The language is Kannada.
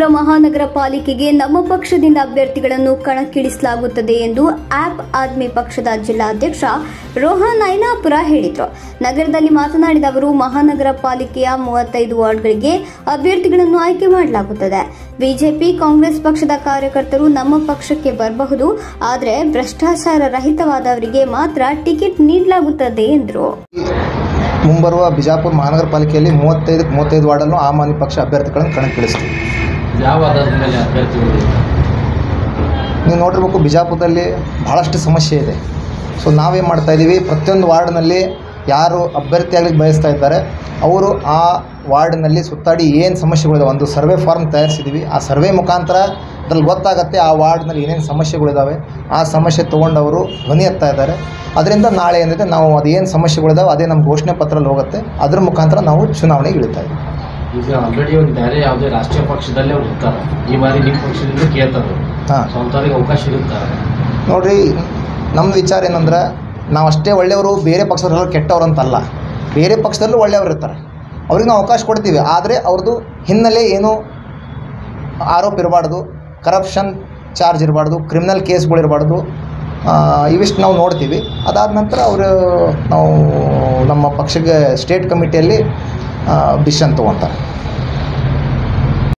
ಮಹಾನಗರ ಪಾಲಿಕೆಗೆ ನಮ್ಮ ಪಕ್ಷದಿಂದ ಅಭ್ಯರ್ಥಿಗಳನ್ನು ಕಣಕ್ಕಿಳಿಸಲಾಗುತ್ತದೆ ಎಂದು ಆಪ್ ಆದ್ಮಿ ಪಕ್ಷದ ಜಿಲ್ಲಾಧ್ಯಕ್ಷ ರೋಹನ್ ಐನಾಪುರ ಹೇಳಿದರು ನಗರದಲ್ಲಿ ಮಾತನಾಡಿದ ಅವರು ಮಹಾನಗರ ಪಾಲಿಕೆಯ ಮೂವತ್ತೈದು ವಾರ್ಡ್ಗಳಿಗೆ ಅಭ್ಯರ್ಥಿಗಳನ್ನು ಆಯ್ಕೆ ಮಾಡಲಾಗುತ್ತದೆ ಬಿಜೆಪಿ ಕಾಂಗ್ರೆಸ್ ಪಕ್ಷದ ಕಾರ್ಯಕರ್ತರು ನಮ್ಮ ಪಕ್ಷಕ್ಕೆ ಬರಬಹುದು ಆದರೆ ಭ್ರಷ್ಟಾಚಾರ ರಹಿತವಾದವರಿಗೆ ಮಾತ್ರ ಟಿಕೆಟ್ ನೀಡಲಾಗುತ್ತದೆ ಎಂದರು ಮುಂಬರುವ ಬಿಜಾಪುರ ಮಹಾನಗರ ಪಾಲಿಕೆಯಲ್ಲಿ ಮೂವತ್ತೈದಕ್ಕೆ ಮೂವತ್ತೈದು ವಾರ್ಡಲ್ಲೂ ಆಮ್ ಆದ್ಮಿ ಪಕ್ಷ ಅಭ್ಯರ್ಥಿಗಳನ್ನು ಕಣಕ್ಕಿಳಿಸ್ತೀವಿ ಯಾವ ಆಧಾರದ ಮೇಲೆ ಅಭ್ಯರ್ಥಿಗಳು ನೀವು ನೋಡಿರ್ಬೇಕು ಬಿಜಾಪುರದಲ್ಲಿ ಭಾಳಷ್ಟು ಸಮಸ್ಯೆ ಇದೆ ಸೊ ನಾವೇನು ಮಾಡ್ತಾ ಇದ್ದೀವಿ ಪ್ರತಿಯೊಂದು ವಾರ್ಡ್ನಲ್ಲಿ ಯಾರು ಅಭ್ಯರ್ಥಿ ಆಗ್ಲಿಕ್ಕೆ ಬಯಸ್ತಾ ಇದ್ದಾರೆ ಅವರು ಆ ವಾರ್ಡ್ನಲ್ಲಿ ಸುತ್ತಾಡಿ ಏನು ಸಮಸ್ಯೆಗಳಿದಾವೆ ಒಂದು ಸರ್ವೆ ಫಾರ್ಮ್ ತಯಾರಿಸಿದ್ದೀವಿ ಆ ಸರ್ವೆ ಮುಖಾಂತರ ಅದ್ರಲ್ಲಿ ಗೊತ್ತಾಗುತ್ತೆ ಆ ವಾರ್ಡ್ನಲ್ಲಿ ಏನೇನು ಸಮಸ್ಯೆಗಳಿದ್ದಾವೆ ಆ ಸಮಸ್ಯೆ ತೊಗೊಂಡವರು ಧ್ವನಿ ಎತ್ತಾ ಇದ್ದಾರೆ ಅದರಿಂದ ನಾಳೆ ಏನಿದೆ ನಾವು ಅದೇನು ಸಮಸ್ಯೆಗಳಿದಾವೆ ಅದೇ ನಮ್ಮ ಘೋಷಣೆ ಪತ್ರದಲ್ಲಿ ಹೋಗುತ್ತೆ ಅದ್ರ ಮುಖಾಂತರ ನಾವು ಚುನಾವಣೆಗೆ ಇಳಿತಾ ಇದ್ದೀವಿ ಈಗ ಆಲ್ರೆಡಿ ಒಂದು ಬೇರೆ ಯಾವುದೇ ರಾಷ್ಟ್ರೀಯ ಪಕ್ಷದಲ್ಲೇ ಅವ್ರು ಇರ್ತಾರೆ ಈ ಬಾರಿ ನಿಮ್ಮ ಪಕ್ಷದಿಂದ ಕೇಳ್ತಾರೆ ಹಾಂ ಸ್ವಂತವ್ರಿಗೆ ಅವಕಾಶ ಇರುತ್ತೆ ನೋಡ್ರಿ ನಮ್ಮ ವಿಚಾರ ಏನಂದ್ರೆ ನಾವು ಅಷ್ಟೇ ಒಳ್ಳೆಯವರು ಬೇರೆ ಪಕ್ಷದವರು ಕೆಟ್ಟವ್ರು ಅಂತಲ್ಲ ಬೇರೆ ಪಕ್ಷದಲ್ಲೂ ಒಳ್ಳೆಯವರು ಇರ್ತಾರೆ ಅವ್ರಿಗೆ ನಾವು ಅವಕಾಶ ಕೊಡ್ತೀವಿ ಆದರೆ ಅವ್ರದ್ದು ಹಿನ್ನೆಲೆ ಏನು ಆರೋಪ ಇರಬಾರ್ದು ಕರಪ್ಷನ್ ಚಾರ್ಜ್ ಇರಬಾರ್ದು ಕ್ರಿಮಿನಲ್ ಕೇಸ್ಗಳಿರಬಾರ್ದು ಇವಿಷ್ಟು ನಾವು ನೋಡ್ತೀವಿ ಅದಾದ ನಂತರ ಅವರು ನಾವು ನಮ್ಮ ಪಕ್ಷಕ್ಕೆ ಸ್ಟೇಟ್ ಕಮಿಟಿಯಲ್ಲಿ ಡಿಸಿಷನ್ ತೊಗೊತಾರೆ